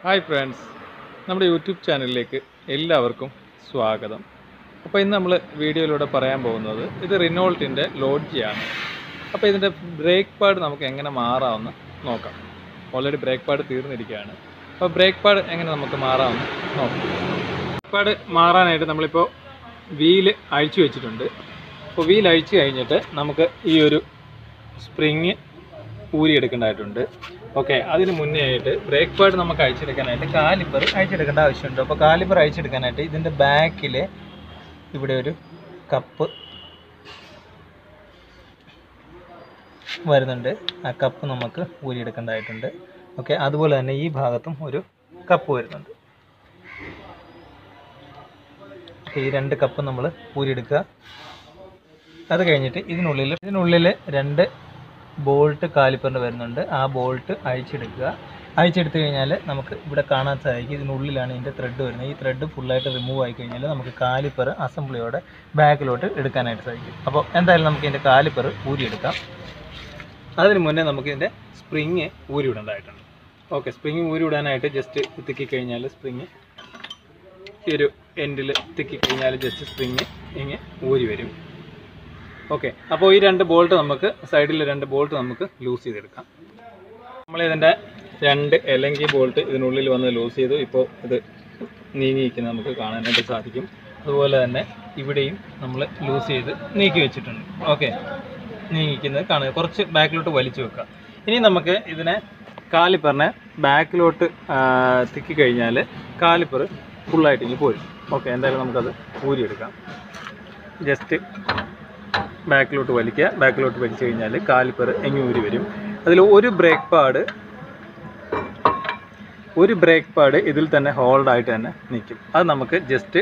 hi friends നമ്മുടെ YouTube ചാനലിലേക്ക് എല്ലാവർക്കും സ്വാഗതം അപ്പോൾ ഇന്ന് നമ്മൾ വീഡിയോയിലൂടെ പറയാൻ പോകുന്നത് ഇത് റിനോൾട്ടിൻ്റെ ലോഡ്ജിയാണ് അപ്പോൾ ഇതിൻ്റെ ബ്രേക്ക് പാഡ് നമുക്ക് എങ്ങനെ മാറാമെന്ന് നോക്കാം ഓൾറെഡി ബ്രേക്ക് പാഡ് തീർന്നിരിക്കുകയാണ് അപ്പോൾ ബ്രേക്ക് പാഡ് എങ്ങനെ നമുക്ക് മാറാമെന്ന് നോക്കാം ബ്രേക്ക് പാഡ് മാറാനായിട്ട് നമ്മളിപ്പോൾ വീല് അഴിച്ചു വെച്ചിട്ടുണ്ട് അപ്പോൾ വീൽ അഴിച്ചു കഴിഞ്ഞിട്ട് നമുക്ക് ഈ ഒരു സ്പ്രിങ് ഊരിയെടുക്കേണ്ടതായിട്ടുണ്ട് ഓക്കെ അതിന് മുന്നേ ആയിട്ട് ബ്രേക്ക് പാഡ് നമുക്ക് അഴിച്ചെടുക്കാനായിട്ട് കാലിപ്പർ അഴിച്ചെടുക്കേണ്ട ആവശ്യമുണ്ട് അപ്പോൾ കാലിപ്പർ അഴിച്ചെടുക്കാനായിട്ട് ഇതിൻ്റെ ബാക്കിൽ ഇവിടെ ഒരു കപ്പ് വരുന്നുണ്ട് ആ കപ്പ് നമുക്ക് ഊരിയെടുക്കേണ്ടതായിട്ടുണ്ട് ഓക്കെ അതുപോലെ തന്നെ ഈ ഭാഗത്തും ഒരു കപ്പ് വരുന്നുണ്ട് ഈ രണ്ട് കപ്പ് നമ്മൾ ഊരിയെടുക്കുക അത് കഴിഞ്ഞിട്ട് ഇതിനുള്ളിൽ ഇതിനുള്ളിൽ രണ്ട് ബോൾട്ട് കാലിപ്പറിന് വരുന്നുണ്ട് ആ ബോൾട്ട് അഴിച്ചെടുക്കുക അഴിച്ചെടുത്ത് കഴിഞ്ഞാൽ നമുക്ക് ഇവിടെ കാണാൻ സാധിക്കും ഇതിനുള്ളിലാണ് ഇതിൻ്റെ ത്രെഡ് വരുന്നത് ഈ ത്രെഡ് ഫുള്ളായിട്ട് റിമൂവ് ആയി കഴിഞ്ഞാൽ നമുക്ക് കാലിപ്പർ അസംബ്ലിയോടെ ബാക്കിലോട്ട് എടുക്കാനായിട്ട് സാധിക്കും അപ്പോൾ എന്തായാലും നമുക്ക് ഇതിൻ്റെ കാലിപ്പർ ഊരിയെടുക്കാം അതിന് മുന്നേ നമുക്ക് ഇതിൻ്റെ സ്പ്രിങ് ഊരിവിടേണ്ടതായിട്ടുണ്ട് ഓക്കെ സ്പ്രിങ് ഊരിവിടാനായിട്ട് ജസ്റ്റ് തിക്കി കഴിഞ്ഞാൽ സ്പ്രിങ് ഈ ഒരു എൻഡിൽ തിക്കി കഴിഞ്ഞാൽ ജസ്റ്റ് സ്പ്രിങ് ഇങ്ങനെ ഊരി വരും ഓക്കെ അപ്പോൾ ഈ രണ്ട് ബോൾട്ട് നമുക്ക് സൈഡിൽ രണ്ട് ബോൾട്ട് നമുക്ക് ലൂസ് ചെയ്തെടുക്കാം നമ്മൾ ഇതിൻ്റെ രണ്ട് എലങ്കി ബോൾട്ട് ഇതിനുള്ളിൽ വന്ന് ലൂസ് ചെയ്തു ഇപ്പോൾ ഇത് നീങ്ങിയിരിക്കുന്നത് നമുക്ക് കാണാനായിട്ട് സാധിക്കും അതുപോലെ തന്നെ ഇവിടെയും നമ്മൾ ലൂസ് ചെയ്ത് നീക്കി വെച്ചിട്ടുണ്ട് ഓക്കെ നീങ്ങിക്കുന്നത് കാണുക കുറച്ച് ബാക്കിലോട്ട് വലിച്ചു വെക്കുക ഇനി നമുക്ക് ഇതിനെ കാലിപ്പറിനെ ബാക്കിലോട്ട് തിക്കി കഴിഞ്ഞാൽ കാലിപ്പർ ഫുള്ളായിട്ട് ഇനി പോരും ഓക്കെ എന്തായാലും നമുക്കത് ഊരിയെടുക്കാം ജസ്റ്റ് ബാക്കിലോട്ട് വലിക്കുക ബാക്കിലോട്ട് വലിച്ചു കഴിഞ്ഞാൽ കാലിപ്പർ എങ്ങൂരി വരും അതിൽ ഒരു ബ്രേക്ക് പാഡ് ഒരു ബ്രേക്ക് പാഡ് ഇതിൽ തന്നെ ഹോൾഡ് ആയിട്ട് തന്നെ നിൽക്കും അത് നമുക്ക് ജസ്റ്റ്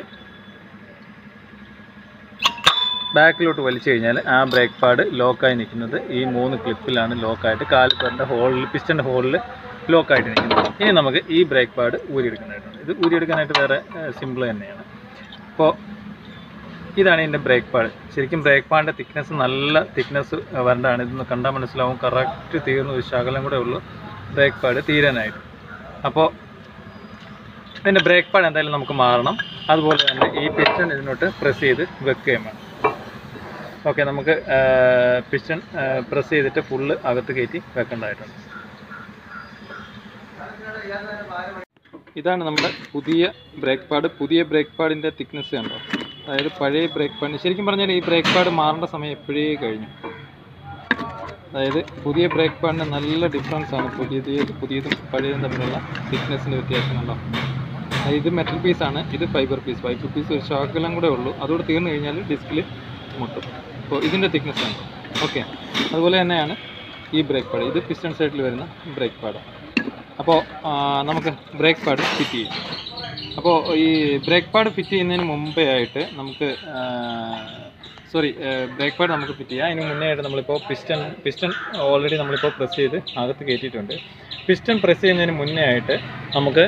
ബാക്കിലോട്ട് വലിച്ചു കഴിഞ്ഞാൽ ആ ബ്രേക്ക് പാഡ് ലോക്കായി നിൽക്കുന്നത് ഈ മൂന്ന് ക്ലിപ്പിലാണ് ലോക്കായിട്ട് കാലിപ്പറിൻ്റെ ഹോളിൽ പിസ്റ്റൻ്റെ ഹോളിൽ ലോക്കായിട്ട് നിൽക്കുന്നത് ഇനി നമുക്ക് ഈ ബ്രേക്ക് പാഡ് ഊരിയെടുക്കാനായിട്ടുണ്ട് ഇത് ഊരിയെടുക്കാനായിട്ട് വേറെ സിമ്പിൾ തന്നെയാണ് അപ്പോൾ ഇതാണ് ഇതിൻ്റെ ബ്രേക്ക് പാഡ് ശരിക്കും ബ്രേക്ക് പാഡിൻ്റെ തിക്നെസ് നല്ല തിക്നെസ് വരേണ്ടതാണ് ഇതൊന്ന് കണ്ടാൽ മനസ്സിലാവും കറക്റ്റ് തീർന്നു ഒരു ശകലം കൂടെ ഉള്ളൂ ബ്രേക്ക് പാഡ് തീരാനായിട്ട് അപ്പോൾ ഇതിൻ്റെ ബ്രേക്ക് പാഡ് എന്തായാലും നമുക്ക് മാറണം അതുപോലെ തന്നെ ഈ പിസ്റ്റൺ ഇതിനോട്ട് പ്രസ് ചെയ്ത് വെക്കുകയും വേണം ഓക്കെ നമുക്ക് പിസ്റ്റൺ പ്രസ് ചെയ്തിട്ട് ഫുള്ള് അകത്ത് കയറ്റി വെക്കേണ്ടതായിട്ടുണ്ട് ഇതാണ് നമ്മുടെ പുതിയ ബ്രേക്ക് പാഡ് പുതിയ ബ്രേക്ക് പാഡിൻ്റെ തിക്നെസ് കണ്ടോ അതായത് പഴയ ബ്രേക്ക് പാഡിന് ശരിക്കും പറഞ്ഞാൽ ഈ ബ്രേക്ക് പാഡ് മാറേണ്ട സമയം എപ്പോഴേ കഴിഞ്ഞു അതായത് പുതിയ ബ്രേക്ക് പാഡിന് നല്ല ഡിഫറൻസ് ആണ് പുതിയത് പുതിയതും പഴയതും തമ്മിലുള്ള തിക്നെസ്സിൻ്റെ വ്യത്യാസം കണ്ടോ അതായത് ഇത് മെറ്റൽ പീസാണ് ഇത് ഫൈബർ പീസ് ഫൈബർ പീസ് ഒരു ശകലം കൂടെ ഉള്ളൂ അതോടെ തീർന്നു കഴിഞ്ഞാൽ ഡിസ്കിൽ മുട്ടും അപ്പോൾ ഇതിൻ്റെ തിക്നെസ് ആണ് ഓക്കെ അതുപോലെ തന്നെയാണ് ഈ ബ്രേക്ക് പാഡ് ഇത് പിസ്റ്റൺ സൈഡിൽ വരുന്ന ബ്രേക്ക് പാഡ് അപ്പോൾ നമുക്ക് ബ്രേക്ക് പാഡ് ഫിറ്റ് ചെയ്യും അപ്പോൾ ഈ ബ്രേക്ക് പാഡ് ഫിറ്റ് ചെയ്യുന്നതിന് മുമ്പേ ആയിട്ട് നമുക്ക് സോറി ബ്രേക്ക് പാഡ് നമുക്ക് ഫിറ്റ് ചെയ്യാം അതിന് മുന്നേ ആയിട്ട് നമ്മളിപ്പോൾ പിസ്റ്റൺ പിസ്റ്റൺ ഓൾറെഡി നമ്മളിപ്പോൾ പ്രസ് ചെയ്ത് അകത്ത് കയറ്റിയിട്ടുണ്ട് പിസ്റ്റൺ പ്രസ് ചെയ്യുന്നതിന് മുന്നേ ആയിട്ട് നമുക്ക്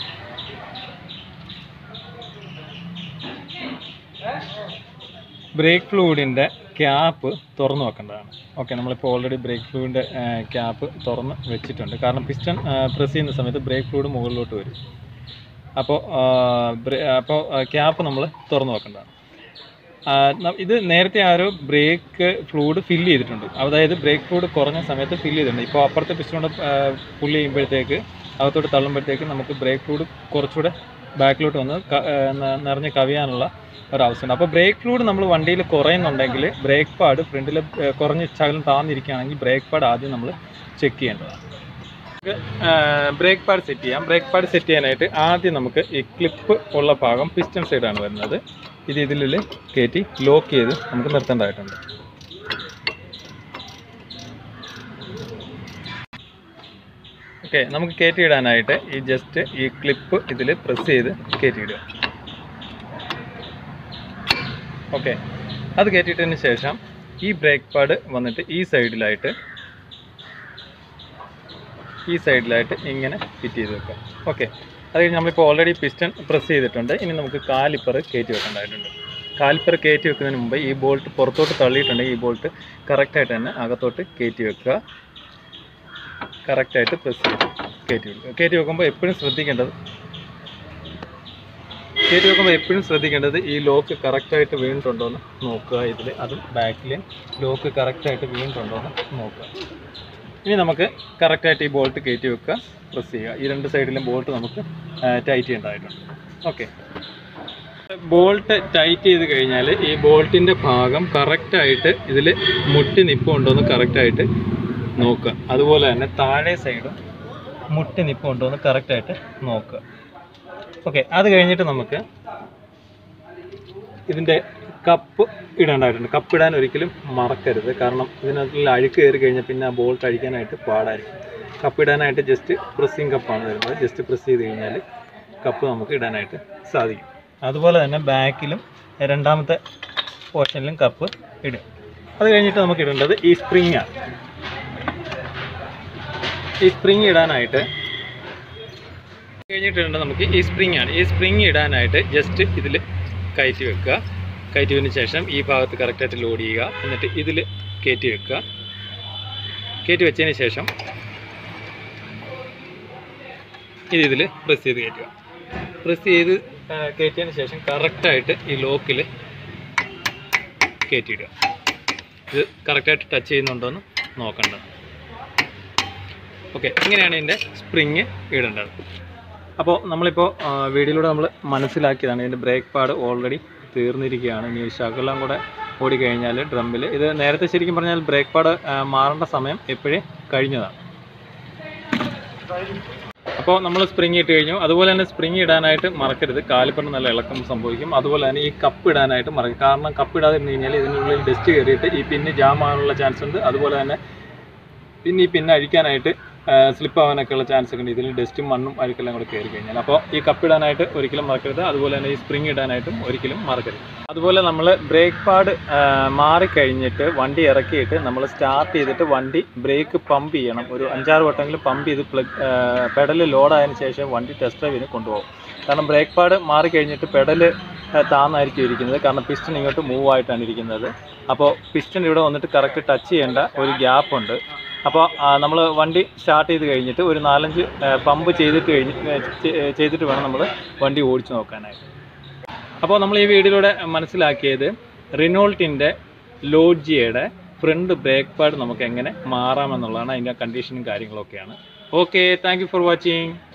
ബ്രേക്ക് ഫ്ലൂയിഡിൻ്റെ ക്യാപ്പ് തുറന്നു വെക്കേണ്ടതാണ് ഓക്കെ നമ്മളിപ്പോൾ ഓൾറെഡി ബ്രേക്ക് ഫ്ലൂയിഡിൻ്റെ ക്യാപ്പ് തുറന്ന് വെച്ചിട്ടുണ്ട് കാരണം പിസ്റ്റൺ പ്രസ് ചെയ്യുന്ന സമയത്ത് ബ്രേക്ക് ഫ്ലൂയിഡ് മുകളിലോട്ട് വരും അപ്പോൾ അപ്പോൾ ക്യാപ്പ് നമ്മൾ തുറന്നു വെക്കേണ്ടതാണ് ഇത് നേരത്തെ ആ ഒരു ബ്രേക്ക് ഫ്ലൂയിഡ് ഫില്ല് ചെയ്തിട്ടുണ്ട് അതായത് ബ്രേക്ക് ഫ്ലൂയിഡ് കുറഞ്ഞ സമയത്ത് ഫില്ല് ചെയ്തിട്ടുണ്ട് ഇപ്പോൾ അപ്പുറത്തെ പിസ്റ്റോണ്ട് പുള്ളി ചെയ്യുമ്പോഴത്തേക്ക് അകത്തോട്ട് തള്ളുമ്പോഴത്തേക്ക് നമുക്ക് ബ്രേക്ക് ഫ്ലൂയിഡ് കുറച്ചുകൂടെ ബാക്കിലോട്ട് വന്ന് നിറഞ്ഞ് കവിയാനുള്ള ഒരവസ്ഥയുണ്ട് അപ്പോൾ ബ്രേക്ക് ഫ്ലൂയിഡ് നമ്മൾ വണ്ടിയിൽ കുറയുന്നുണ്ടെങ്കിൽ ബ്രേക്ക് പാഡ് ഫ്രണ്ടിൽ കുറഞ്ഞ് ശകലം താന്നിരിക്കുകയാണെങ്കിൽ ബ്രേക്ക് പാഡ് ആദ്യം നമ്മൾ ചെക്ക് ചെയ്യേണ്ടതാണ് ബ്രേക്ക് പാഡ് സെറ്റ് ചെയ്യാം ബ്രേക്ക് പാഡ് സെറ്റ് ചെയ്യാനായിട്ട് ആദ്യം നമുക്ക് ഈ ക്ലിപ്പ് ഉള്ള ഭാഗം പിസ്റ്റൺ സൈഡാണ് വരുന്നത് ഇത് ഇതിൽ കയറ്റി ലോക്ക് ചെയ്ത് നമുക്ക് നിർത്തേണ്ടതായിട്ടുണ്ട് ഓക്കെ നമുക്ക് കയറ്റിയിടാനായിട്ട് ഈ ജസ്റ്റ് ഈ ക്ലിപ്പ് ഇതിൽ പ്രസ് ചെയ്ത് കയറ്റിയിടുക ഓക്കെ അത് കയറ്റിയിട്ടതിന് ശേഷം ഈ ബ്രേക്ക് പാഡ് വന്നിട്ട് ഈ സൈഡിലായിട്ട് ഈ സൈഡിലായിട്ട് ഇങ്ങനെ ഫിറ്റ് ചെയ്ത് വെക്കുക ഓക്കെ അത് കഴിഞ്ഞ് നമ്മളിപ്പോൾ ഓൾറെഡി പിസ്റ്റൺ പ്രസ് ചെയ്തിട്ടുണ്ട് ഇനി നമുക്ക് കാലിപ്പർ കയറ്റി വെക്കേണ്ടതായിട്ടുണ്ട് കാലിപ്പർ കയറ്റി വെക്കുന്നതിന് മുമ്പ് ഈ ബോൾട്ട് പുറത്തോട്ട് തള്ളിയിട്ടുണ്ടെങ്കിൽ ഈ ബോൾട്ട് കറക്റ്റായിട്ട് തന്നെ അകത്തോട്ട് കയറ്റി വെക്കുക കറക്റ്റായിട്ട് പ്രസ് ചെയ്ത് കയറ്റി വെക്കുക കയറ്റി വെക്കുമ്പോൾ എപ്പോഴും ശ്രദ്ധിക്കേണ്ടത് കയറ്റി വെക്കുമ്പോൾ എപ്പോഴും ശ്രദ്ധിക്കേണ്ടത് ഈ ലോക്ക് കറക്റ്റായിട്ട് വീണിട്ടുണ്ടോ എന്ന് നോക്കുക ഇതിൽ അതും ബാക്കിൽ ലോക്ക് കറക്റ്റായിട്ട് വീണിട്ടുണ്ടോ എന്ന് നോക്കുക ഇനി നമുക്ക് കറക്റ്റായിട്ട് ഈ ബോൾട്ട് കയറ്റി വെക്കുക പ്രസ് ചെയ്യുക ഈ രണ്ട് സൈഡിലും ബോൾട്ട് നമുക്ക് ടൈറ്റ് ചെയ്യേണ്ടതായിട്ടുണ്ട് ഓക്കെ ബോൾട്ട് ടൈറ്റ് ചെയ്ത് കഴിഞ്ഞാൽ ഈ ബോൾട്ടിൻ്റെ ഭാഗം കറക്റ്റായിട്ട് ഇതിൽ മുട്ടി നിൽപ്പുണ്ടോ എന്ന് കറക്റ്റായിട്ട് നോക്കുക അതുപോലെ തന്നെ താഴെ സൈഡും മുട്ടി നിൽപ്പുണ്ടോ എന്ന് കറക്റ്റായിട്ട് നോക്കുക ഓക്കെ അത് കഴിഞ്ഞിട്ട് നമുക്ക് ഇതിൻ്റെ കപ്പ് ഇടേണ്ടതായിട്ടുണ്ട് കപ്പ് ഇടാൻ ഒരിക്കലും മറക്കരുത് കാരണം ഇതിനകത്തുള്ള അഴുക്ക് കയറി കഴിഞ്ഞാൽ പിന്നെ ആ ബോൾട്ട് അഴിക്കാനായിട്ട് പാടായിരിക്കും കപ്പ് ഇടാനായിട്ട് ജസ്റ്റ് പ്രസ്സിങ് കപ്പാണ് വരുന്നത് ജസ്റ്റ് പ്രസ് ചെയ്ത് കഴിഞ്ഞാൽ കപ്പ് നമുക്ക് ഇടാനായിട്ട് സാധിക്കും അതുപോലെ തന്നെ ബാക്കിലും രണ്ടാമത്തെ പോർഷനിലും കപ്പ് ഇടും അത് കഴിഞ്ഞിട്ട് നമുക്ക് ഇടേണ്ടത് ഈ സ്പ്രിങ്ങാണ് ഈ സ്പ്രിങ് ഇടാനായിട്ട് കഴിഞ്ഞിട്ടുണ്ട് നമുക്ക് ഈ സ്പ്രിങ് ആണ് ഈ സ്പ്രിങ് ഇടാനായിട്ട് ജസ്റ്റ് ഇതിൽ കയറ്റി വെക്കുക കയറ്റിയതിന് ശേഷം ഈ ഭാഗത്ത് കറക്റ്റായിട്ട് ലോഡ് ചെയ്യുക എന്നിട്ട് ഇതിൽ കയറ്റി വെക്കുക കയറ്റി വെച്ചതിന് ശേഷം ഇത് ഇതിൽ പ്രസ് ചെയ്ത് കയറ്റുക പ്രസ് ചെയ്ത് ആ, കയറ്റിയതിന് ശേഷം കറക്റ്റായിട്ട് ഈ ലോക്കിൽ കയറ്റിയിടുക ഇത് കറക്റ്റായിട്ട് ടച്ച് ചെയ്യുന്നുണ്ടോ എന്ന് നോക്കേണ്ടത് ഓക്കെ ഇങ്ങനെയാണ് ഇതിൻ്റെ സ്പ്രിങ് ഇടേണ്ടത് അപ്പോൾ നമ്മളിപ്പോൾ വീഡിയോയിലൂടെ നമ്മൾ മനസ്സിലാക്കിയതാണ് ഇതിൻ്റെ ബ്രേക്ക് പാഡ് ഓൾറെഡി തീർന്നിരിക്കുകയാണ് ഇനി ഒരു ശകലം കൂടെ ഓടിക്കഴിഞ്ഞാൽ ഡ്രമ്മിൽ ഇത് നേരത്തെ ശരിക്കും പറഞ്ഞാൽ ബ്രേക്ക് പാഡ് മാറേണ്ട സമയം എപ്പോഴേ കഴിഞ്ഞതാണ് അപ്പോൾ നമ്മൾ സ്പ്രിങ് ഇട്ട് കഴിഞ്ഞു അതുപോലെ തന്നെ സ്പ്രിങ് ഇടാനായിട്ട് മറക്കരുത് കാലിപ്പറിന് നല്ല ഇളക്കം സംഭവിക്കും അതുപോലെ തന്നെ ഈ കപ്പ് ഇടാനായിട്ട് മറക്കും കാരണം കപ്പ് ഇടാതിരുന്ന് കഴിഞ്ഞാൽ ഇതിനുള്ളിൽ ഡസ്റ്റ് കയറിയിട്ട് ഈ പിന്ന് ജാം ആകാനുള്ള ചാൻസ് ഉണ്ട് അതുപോലെ തന്നെ പിന്നെ ഈ പിന്നെ അഴിക്കാനായിട്ട് സ്ലിപ്പ് ആവാനൊക്കെയുള്ള ചാൻസ് ഒക്കെ ഉണ്ട് ഇതിൽ ഡസ്റ്റും മണ്ണും അഴുക്കെല്ലാം കൂടെ കയറി കഴിഞ്ഞാൽ അപ്പോൾ ഈ കപ്പ് ഇടാനായിട്ട് ഒരിക്കലും മറക്കരുത് അതുപോലെ തന്നെ ഈ സ്പ്രിങ് ഇടാനായിട്ടും ഒരിക്കലും മറക്കരുത് അതുപോലെ നമ്മൾ ബ്രേക്ക് പാഡ് മാറിക്കഴിഞ്ഞിട്ട് വണ്ടി ഇറക്കിയിട്ട് നമ്മൾ സ്റ്റാർട്ട് ചെയ്തിട്ട് വണ്ടി ബ്രേക്ക് പമ്പ് ചെയ്യണം ഒരു അഞ്ചാറ് വട്ടമെങ്കിലും പമ്പ് ചെയ്ത് പ്ലഗ് പെഡൽ ലോഡായതിനു ശേഷം വണ്ടി ടെസ്റ്റ് ഡ്രൈവിന് കൊണ്ടുപോകും കാരണം ബ്രേക്ക് പാഡ് മാറിക്കഴിഞ്ഞിട്ട് പെഡൽ താന്നായിരിക്കും ഇരിക്കുന്നത് കാരണം പിസ്റ്റൺ ഇങ്ങോട്ട് മൂവ് ആയിട്ടാണ് ഇരിക്കുന്നത് അപ്പോൾ പിസ്റ്റൺ ഇവിടെ വന്നിട്ട് കറക്റ്റ് ടച്ച് ചെയ്യേണ്ട ഒരു ഗ്യാപ്പ് ഉണ്ട് അപ്പോൾ നമ്മൾ വണ്ടി സ്റ്റാർട്ട് ചെയ്ത് കഴിഞ്ഞിട്ട് ഒരു നാലഞ്ച് പമ്പ് ചെയ്തിട്ട് കഴിഞ്ഞ് ഏ, ചെ- ഏ, ചെയ്തിട്ട് വേണം നമ്മൾ വണ്ടി ഓടിച്ചു നോക്കാനായിട്ട് അപ്പോൾ നമ്മൾ ഈ വീഡിയോയിലൂടെ മനസ്സിലാക്കിയത് റിനോൾട്ടിൻ്റെ ലോഡ്ജിയുടെ ഫ്രണ്ട് ബ്രേക്ക് പാഡ് നമുക്ക് എങ്ങനെ മാറാമെന്നുള്ളതാണ് അതിൻ്റെ കണ്ടീഷനും കാര്യങ്ങളൊക്കെയാണ് okay thank you for watching